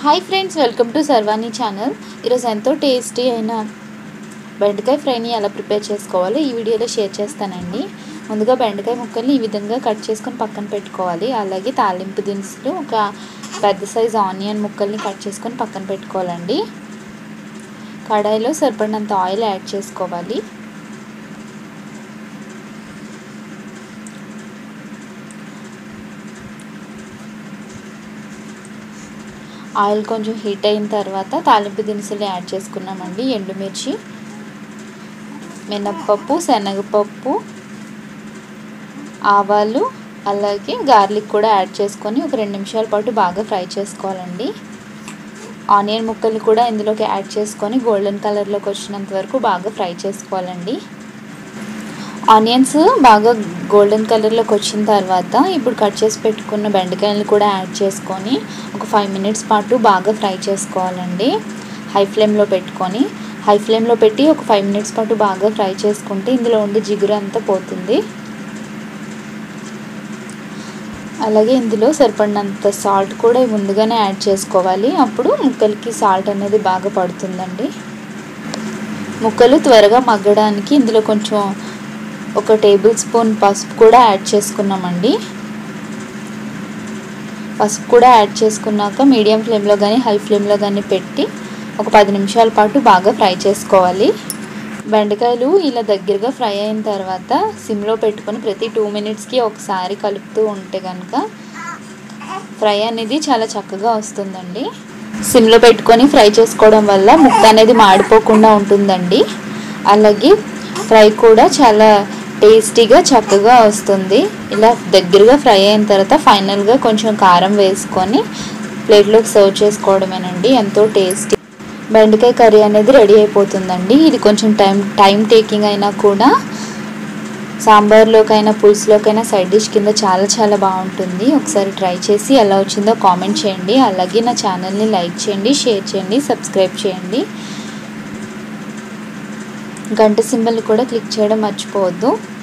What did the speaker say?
hi friends welcome to Sarvani channel ఈరోజు ఎంతో tasty అయిన బెండకాయ ఫ్రైని ఎలా ప్రిపేర్ చేసుకోవాలో ఈ వీడియోలో షేర్ చేస్తానండి ముందుగా బెండకాయ ముక్కల్ని ఈ విధంగా కట్ చేసుకొని పక్కన పెట్టుకోవాలి అలాగే తాలింపు దినుసులు ఒక పెద్ద సైజు ఆనియన్ ముక్కల్ని కట్ చేసుకొని పక్కన పెట్టుకోవాలండి కడాయిలో సరిపడినంత ఆయిల్ యాడ్ చేసుకోవాలి ఆయిల్ కొంచెం హీట్ అయిన తర్వాత తాలింపు దినుసులు యాడ్ చేసుకున్నామండి ఎండుమిర్చి మినప్పప్పు శనగపప్పు ఆవాలు అలాగే గార్లిక్ కూడా యాడ్ చేసుకొని ఒక రెండు నిమిషాల పాటు బాగా ఫ్రై చేసుకోవాలండి ఆనియన్ ముక్కలు కూడా ఇందులోకి యాడ్ చేసుకొని గోల్డెన్ కలర్లోకి వచ్చినంత వరకు బాగా ఫ్రై చేసుకోవాలండి ఆనియన్స్ బాగా గోల్డెన్ కలర్లోకి వచ్చిన తర్వాత ఇప్పుడు కట్ చేసి పెట్టుకున్న బెండకాయలు కూడా యాడ్ చేసుకొని ఒక ఫైవ్ మినిట్స్ పాటు బాగా ఫ్రై చేసుకోవాలండి హై ఫ్లేమ్లో పెట్టుకొని హై ఫ్లేమ్లో పెట్టి ఒక ఫైవ్ మినిట్స్ పాటు బాగా ఫ్రై చేసుకుంటే ఇందులో ఉండే జిగురు అంతా పోతుంది అలాగే ఇందులో సరిపడినంత సాల్ట్ కూడా ముందుగానే యాడ్ చేసుకోవాలి అప్పుడు ముక్కలకి సాల్ట్ అనేది బాగా పడుతుందండి ముక్కలు త్వరగా మగ్గడానికి ఇందులో కొంచెం ఒక టేబుల్ స్పూన్ పసుపు కూడా యాడ్ చేసుకున్నామండి పసుపు కూడా యాడ్ చేసుకున్నాక మీడియం ఫ్లేమ్లో కానీ హై ఫ్లేమ్లో కానీ పెట్టి ఒక పది నిమిషాల పాటు బాగా ఫ్రై చేసుకోవాలి బెండకాయలు ఇలా దగ్గరగా ఫ్రై అయిన తర్వాత సిమ్లో పెట్టుకొని ప్రతి టూ మినిట్స్కి ఒకసారి కలుపుతూ ఉంటే కనుక ఫ్రై అనేది చాలా చక్కగా వస్తుందండి సిమ్లో పెట్టుకొని ఫ్రై చేసుకోవడం వల్ల ముక్క అనేది మాడిపోకుండా ఉంటుందండి అలాగే ఫ్రై కూడా చాలా టేస్టీగా చక్కగా వస్తుంది ఇలా దగ్గరగా ఫ్రై అయిన తర్వాత ఫైనల్గా కొంచెం కారం వేసుకొని ప్లేట్లోకి సర్వ్ చేసుకోవడమేనండి ఎంతో టేస్టీ బెండకాయ కర్రీ అనేది రెడీ అయిపోతుందండి ఇది కొంచెం టైం టైం టేకింగ్ అయినా కూడా సాంబార్లోకైనా పులుసులోకైనా సైడ్ డిష్ కింద చాలా చాలా బాగుంటుంది ఒకసారి ట్రై చేసి ఎలా వచ్చిందో కామెంట్ చేయండి అలాగే నా ఛానల్ని లైక్ చేయండి షేర్ చేయండి సబ్స్క్రైబ్ చేయండి గంట సింబల్ కూడా క్లిక్ చేయడం మర్చిపోవద్దు